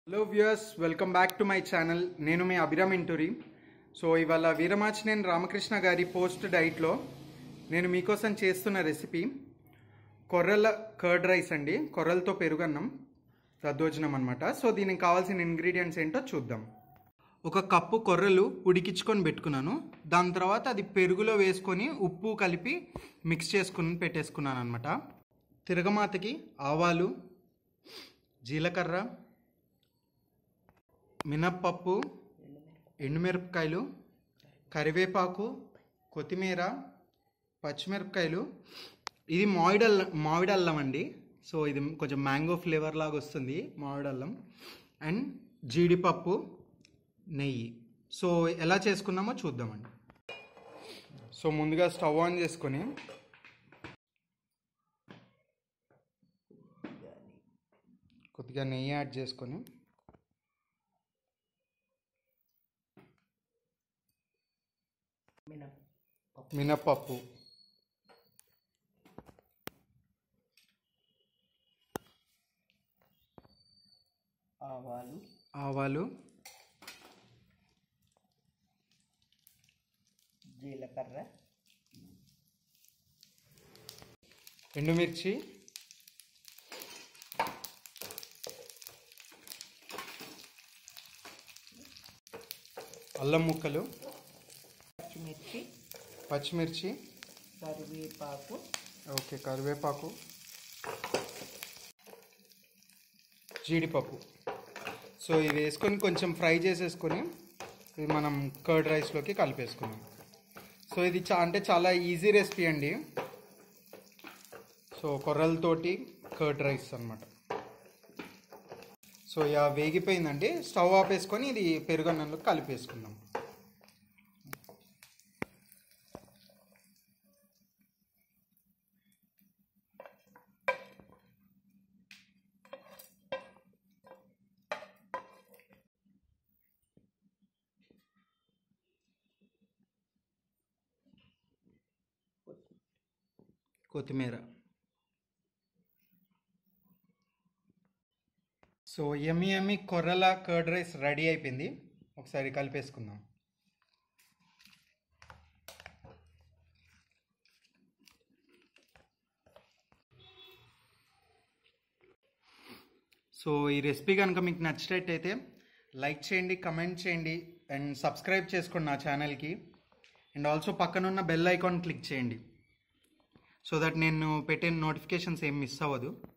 hello viewers welcome back to my channel నేను మీ Abhiram Inturi so ఇవాళ వీరమాచినేని రామకృష్ణ గారి పోస్ట్ డైట్లో నేను మీకోసం చేస్తున్న రెసిపీ కొర్రల కర్డ్ రైస్ అండి కొర్రలతో పెరుగన్నం దద్దోజనం అనమాట సో దీనికి కావాల్సిన ఇంగ్రీడియంట్స్ ఏంటో చూద్దాం ఒక కప్పు కొర్రలు ఉడికించుకొని పెట్టుకున్నాను దాని తర్వాత అది పెరుగులో వేసుకొని ఉప్పు కలిపి మిక్స్ చేసుకుని పెట్టేసుకున్నాను అనమాట తిరగమాతకి ఆవాలు జీలకర్ర మినప్పప్పు ఎండుమిరపకాయలు కరివేపాకు కొత్తిమీర పచ్చిమిరపకాయలు ఇది మామిడి అల్లం మామిడి అల్లం అండి సో ఇది కొంచెం మ్యాంగో ఫ్లేవర్ లాగా వస్తుంది మామిడి అల్లం అండ్ జీడిపప్పు నెయ్యి సో ఎలా చేసుకున్నామో చూద్దామండి సో ముందుగా స్టవ్ ఆన్ చేసుకొని కొద్దిగా నెయ్యి యాడ్ చేసుకొని మినప్పప్పు ఆవాలు ఆవాలు జీలకర్ర ఎండుమిర్చి అల్లం ముక్కలు పచ్చిమిర్చి పచ్చిమిర్చి కరివేపాకు ఓకే కరివేపాకు జీడిపప్పు సో ఇవి వేసుకొని కొంచెం ఫ్రై చేసేసుకొని ఇది మనం కర్డ్ రైస్లోకి కలిపేసుకున్నాం సో ఇది చా అంటే చాలా ఈజీ రెసిపీ అండి సో కొర్రలతోటి కర్డ్ రైస్ అనమాట సో ఇక వేగిపోయిందండి స్టవ్ ఆపేసుకొని ఇది పెరుగన్నంలో కలిపేసుకుందాం కొత్తిమీర సో ఎమ్మి ఎమ్మి కొర్రల కర్డ్ రైస్ రెడీ అయిపోయింది ఒకసారి కలిపేసుకుందాం సో ఈ రెసిపీ కనుక మీకు నచ్చినట్టయితే లైక్ చేయండి కమెంట్ చేయండి అండ్ సబ్స్క్రైబ్ చేసుకోండి నా ఛానల్కి అండ్ ఆల్సో పక్కనున్న బెల్ ఐకాన్ క్లిక్ చేయండి సో దట్ నేను పెట్టే నోటిఫికేషన్స్ ఏం మిస్ అవ్వదు